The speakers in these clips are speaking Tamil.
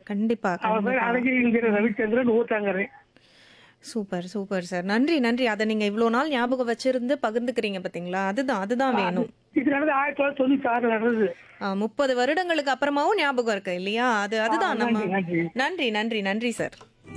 கண்டிப்பா அவர் பேர் கண்டிப்பா அழகிரிங்கிற ரவிச்சந்திரன் ஊத்தாங்கறேன் சூப்பர் சூப்பர் சார் நன்றி நன்றி அதை நீங்க இவ்வளோ நாள் ஞாபகம் வச்சிருந்து பகிர்ந்துக்கிறீங்க பாத்தீங்களா அதுதான் அதுதான் வேணும் இது நடந்து ஆயிரத்தி தொள்ளாயிரத்தி தொண்ணூத்தி ஆறு நடந்தது முப்பது வருடங்களுக்கு அப்புறமாவும் ஞாபகம் இருக்கு இல்லையா அது அதுதான் நம்ம நன்றி, நன்றி. நன்றி நன்றி நன்றி சார்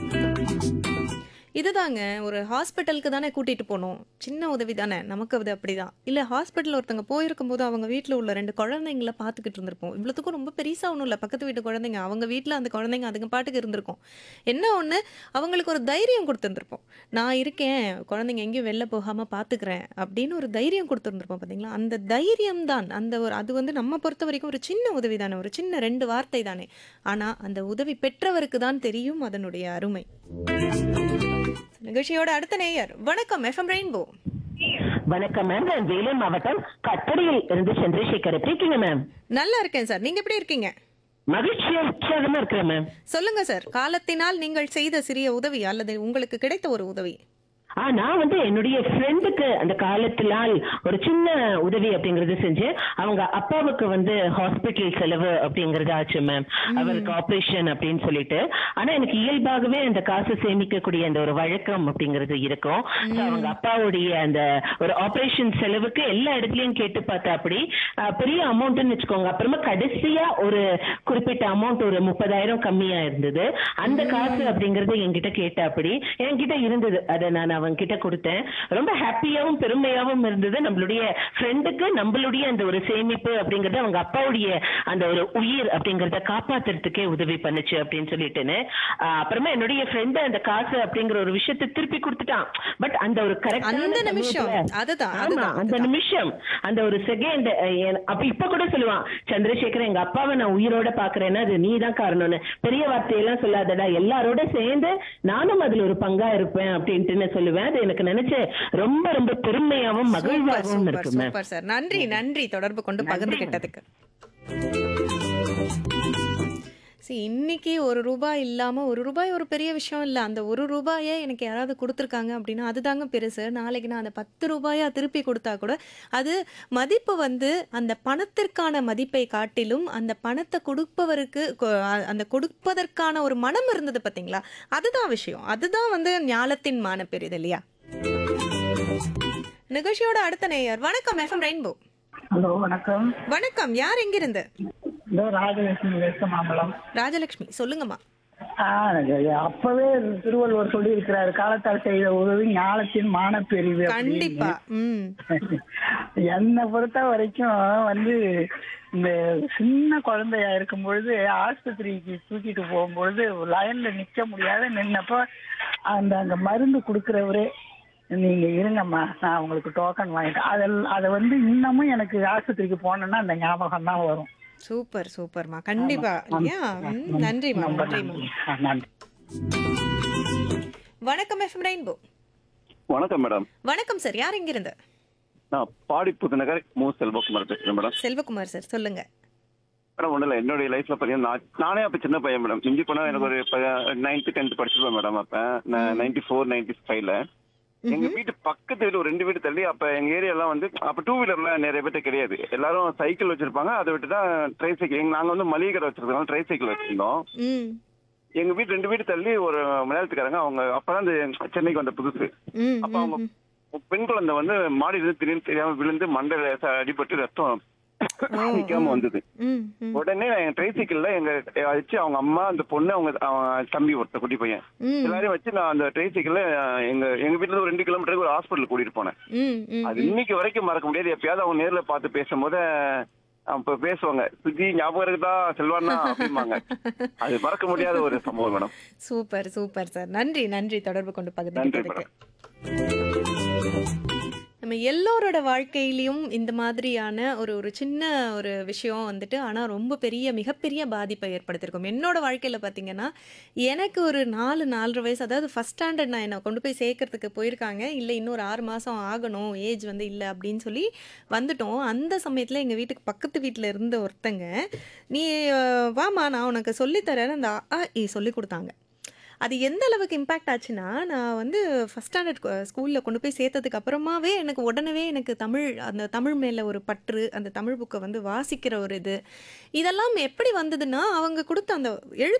இதுதாங்க ஒரு ஹாஸ்பிட்டலுக்கு தானே கூட்டிட்டு போனோம் சின்ன உதவி தானே நமக்கு அது அப்படிதான் இல்ல ஹாஸ்பிட்டல் ஒருத்தங்க போயிருக்கும் போது அவங்க வீட்ல உள்ள ரெண்டு குழந்தைங்கள பாத்துக்கிட்டு இருந்திருப்போம் இவ்வளவுக்கும் ரொம்ப பெருசா ஒன்றும் இல்லை பக்கத்து வீட்டு குழந்தைங்க அவங்க வீட்ல அந்த குழந்தைங்க அதுங்க பாட்டுக்கு இருந்திருக்கும் என்ன ஒண்ணு அவங்களுக்கு ஒரு தைரியம் கொடுத்துருந்துருப்போம் நான் இருக்கேன் குழந்தைங்க எங்கேயும் வெளில போகாம பாத்துக்கிறேன் அப்படின்னு ஒரு தைரியம் கொடுத்துருந்துருப்போம் பாத்தீங்களா அந்த தைரியம் தான் அந்த ஒரு அது வந்து நம்ம பொறுத்த வரைக்கும் ஒரு சின்ன உதவி தானே ஒரு சின்ன ரெண்டு வார்த்தை தானே ஆனா அந்த உதவி பெற்றவருக்கு தான் தெரியும் அதனுடைய அருமை நிகழ்ச்சியோட அடுத்த நேயர் வணக்கம் எஃப்எம் ரெயின்போ வணக்கம் மேம் நான் வேலூர் மாவட்டம் கட்டடியில் இருந்து சந்திரசேகர் எப்படி இருக்கீங்க மேம் நல்லா இருக்கேன் சார் நீங்க எப்படி இருக்கீங்க மகிழ்ச்சியா உற்சாகமா இருக்கிறேன் மேம் சொல்லுங்க சார் காலத்தினால் நீங்கள் செய்த சிறிய உதவி அல்லது உங்களுக்கு கிடைத்த ஒரு உதவி ஆ நான் வந்து என்னுடைய ஃப்ரெண்டுக்கு அந்த காலத்திலால் ஒரு சின்ன உதவி அப்படிங்கறது செஞ்சேன் அவங்க அப்பாவுக்கு வந்து ஹாஸ்பிட்டல் செலவு அப்படிங்கறது ஆச்சு மேம் அவருக்கு ஆபரேஷன் அப்படின்னு சொல்லிட்டு ஆனா எனக்கு இயல்பாகவே அந்த காசு சேமிக்கக்கூடிய அந்த ஒரு வழக்கம் அப்படிங்கிறது இருக்கும் So, அவங்க அப்பாவுடைய அந்த ஒரு ஆபரேஷன் செலவுக்கு எல்லா இடத்துலயும் கேட்டு பார்த்தா அப்படி ஆ, பெரிய அமௌண்ட்னு வச்சுக்கோங்க அப்புறமா கடைசியா ஒரு குறிப்பிட்ட அமௌண்ட் ஒரு முப்பதாயிரம் கம்மியா இருந்தது அந்த காசு அப்படிங்கறது என்கிட்ட கேட்ட அப்படி என்கிட்ட இருந்தது அதை நான் அவங்க கிட்ட கொடுத்தேன் ரொம்ப ஹாப்பியாவும் பெருமையாவும் இருந்தது நம்மளுடைய ஃப்ரெண்டுக்கு நம்மளுடைய அந்த ஒரு சேமிப்பு அப்படிங்கறது அவங்க அப்பாவுடைய அந்த ஒரு உயிர் அப்படிங்கறத காப்பாத்துறதுக்கே உதவி பண்ணுச்சு அப்படின்னு சொல்லிட்டுன்னு ஆஹ் அப்புறமா என்னுடைய ஃப்ரெண்டு அந்த காசு அப்படிங்கிற ஒரு விஷயத்தை திருப்பி கொடுத்துட்டான் பட் அந்த ஒரு கரெக்டான அந்த நிமிஷம் அதுதான் ஆமா அதுதான் அந்த நிமிஷம் அந்த ஒரு செகண்ட் அப்ப இப்ப கூட சொல்லுவான் சந்திரசேகர் எங்க அப்பாவை நான் உயிரோட பாக்குறேன்னா அது நீ தான் காரணம்னு பெரிய வார்த்தையெல்லாம் சொல்லாதடா எல்லாரோட சேர்ந்து நானும் அதுல ஒரு பங்கா இருப்பேன் அப்படின்ட்டு நான் சொல்லுவேன் அது எனக்கு நினைச்சு ரொம்ப ரொம்ப பெருமையாவும் சூப்பர் மகிழ்வாகவும் சூப்பர் இருக்கு மேம் சூப்பர் சார் நன்றி நன்றி தொடர்பு கொண்டு பகிர்ந்துகிட்டதுக்கு See, இன்னைக்கு ஒரு ரூபாய் இல்லாம ஒரு ரூபாய் ஒரு பெரிய விஷயம் இல்ல அந்த ஒரு ரூபாயை எனக்கு யாராவது கொடுத்துருக்காங்க அப்படின்னா அதுதாங்க பெருசு நாளைக்கு நான் அந்த பத்து ரூபாயா திருப்பி கொடுத்தா கூட அது மதிப்பு வந்து அந்த பணத்திற்கான மதிப்பை காட்டிலும் அந்த பணத்தை கொடுப்பவருக்கு கொ- அ- அந்த கொடுப்பதற்கான ஒரு மனம் இருந்தது பாத்தீங்களா அதுதான் விஷயம் அதுதான் வந்து ஞாலத்தின் மான பெரிது இல்லையா நிகழ்ச்சியோட அடுத்த நேயர் வணக்கம் எஃப்எம் ரெயின்போ ஹலோ வணக்கம் வணக்கம் யார் எங்கிருந்து இந்த ராஜலட்சுமி வெஸ்ட் மாம்பலம் ராஜலட்சுமி சொல்லுங்கம்மா ஆ, அப்பவே திருவள்ளுவர் சொல்லி இருக்கிறாரு காலத்தால் செய்த உதவி ஞானத்தின் மானப்பெரிவு கண்டிப்பா ம் என்னை பொறுத்த வரைக்கும் வந்து இந்த சின்ன குழந்தையா இருக்கும் பொழுது ஆஸ்பத்திரிக்கு தூக்கிட்டு போகும்பொழுது லைன்ல நிக்க முடியாத நின்னப்போ அந்த அங்க மருந்து கொடுக்கறவரே நீங்க இருங்கம்மா நான் உங்களுக்கு டோக்கன் வாங்கிட்டேன் அதில் அதை வந்து இன்னமும் எனக்கு ஆஸ்பத்திரிக்கு போனேன்னா அந்த ஞாபகம் தான் வரும் சூப்பர் சூப்பர்மா கண்டிப்பா இல்லையா ம், நன்றிம்மா ரொம்ப நன்றிம்மா நன்றி ஆ, நன்றி வணக்கம் எஃப்எம் ரெயின்போ வணக்கம் மேடம் வணக்கம் சார் யார் எங்கிருந்து நான் பாடி புதுநகர் மு செல்வகுமார் பேசுறேன் மேடம் செல்வகுமார் சார் சொல்லுங்க மேடம் ஒன்றும் இல்லை என்னுடைய லைஃப்ல பார்த்தீங்கன்னா நான் நானே அப்போ சின்ன பையன் மேடம் மிஞ்சி போனா எனக்கு ஒரு நைன்த்து டென்த் படிச்சிருப்பேன் மேடம் அப்போ நைன்டி ஃபோர் நைன்டி ஃபைவ்ல எங்க வீட்டு பக்கத்து வீடு ஒரு ரெண்டு வீடு தள்ளி அப்ப எங்க ஏரியாலாம் வந்து அப்ப டூ வீலர்ல நிறைய பேர்ட்ட கிடையாது எல்லாரும் சைக்கிள் வச்சிருப்பாங்க அதை விட்டு தான் ட்ரை சைக்கிள் எங்க நாங்க வந்து மளிகை கடை வச்சிருக்கோம் ட்ரை சைக்கிள் வச்சிருந்தோம் ம் எங்க வீட்டு ரெண்டு வீடு தள்ளி ஒரு மலையாளத்துக்காரங்க அவங்க அப்பதான் இந்த சென்னைக்கு வந்த புதுசு ம் அப்ப அவங்க பெண் குழந்தை வந்து மாடி இருந்து திடீர்னு தெரியாம விழுந்து மண்டையில லேசா அடிபட்டு ரத்தம் நிக்காம வந்தது ம் ம் உடனே என் ட்ரைசைக்கிள்ல எங்க வச்சு அவங்க அம்மா அந்த பொண்ணு அவங்க அவங்க தம்பி ஒருத்த குட்டி பையன் ம் எல்லாரையும் வச்சு நான் அந்த ட்ரைசைக்கிள்ல எங்க எங்க வீட்டுல இருந்து ஒரு ரெண்டு கிலோமீட்டருக்கு ஒரு ஹாஸ்பிட்டல் கூட்டிட்டு போனேன் ம் ம் அது இன்னைக்கு வரைக்கும் மறக்க முடியாது எப்பயாவது அவங்க நேர்ல பார்த்து பேசும்போது அப்ப பேசுவாங்க சுஜி ஞாபகம் இருக்குதா செல்வானா அப்படிம்பாங்க அது மறக்க முடியாத ஒரு சம்பவம் மேடம் சூப்பர் சூப்பர் சார் நன்றி நன்றி தொடர்பு கொண்டு நன்றி பகிர்ந்துக்கிட்டதுக்கு நம்ம எல்லோரோட வாழ்க்கையிலையும் இந்த மாதிரியான ஒரு ஒரு சின்ன ஒரு விஷயம் வந்துட்டு ஆனால் ரொம்ப பெரிய மிகப்பெரிய பாதிப்பை ஏற்படுத்தியிருக்கும் என்னோட வாழ்க்கையில் பார்த்தீங்கன்னா எனக்கு ஒரு நாலு நாலரை வயசு அதாவது ஃபஸ்ட் ஸ்டாண்டர்ட் நான் என்னை கொண்டு போய் சேர்க்கறதுக்கு போயிருக்காங்க இல்லை இன்னொரு ஆறு மாதம் ஆகணும் ஏஜ் வந்து இல்லை அப்படின்னு சொல்லி வந்துட்டோம் அந்த சமயத்தில் எங்கள் வீட்டுக்கு பக்கத்து வீட்டில் இருந்த ஒருத்தங்க நீ அஹ், வாம்மா நான் உனக்கு சொல்லித்தரேன்னு அந்த அ, ஆ, இ சொல்லி கொடுத்தாங்க அது எந்த அளவுக்கு இம்பேக்ட் ஆச்சுன்னா நான் வந்து ஃபஸ்ட் ஸ்டாண்டர்ட் ஸ்கூலில் கொண்டு போய் சேர்த்ததுக்கு அப்புறமாவே எனக்கு உடனே எனக்கு தமிழ் அந்த தமிழ் மேலே ஒரு பற்று அந்த தமிழ் புக்கை வந்து வாசிக்கிற ஒரு இது இதெல்லாம் எப்படி வந்ததுன்னா அவங்க கொடுத்த அந்த எழுத்து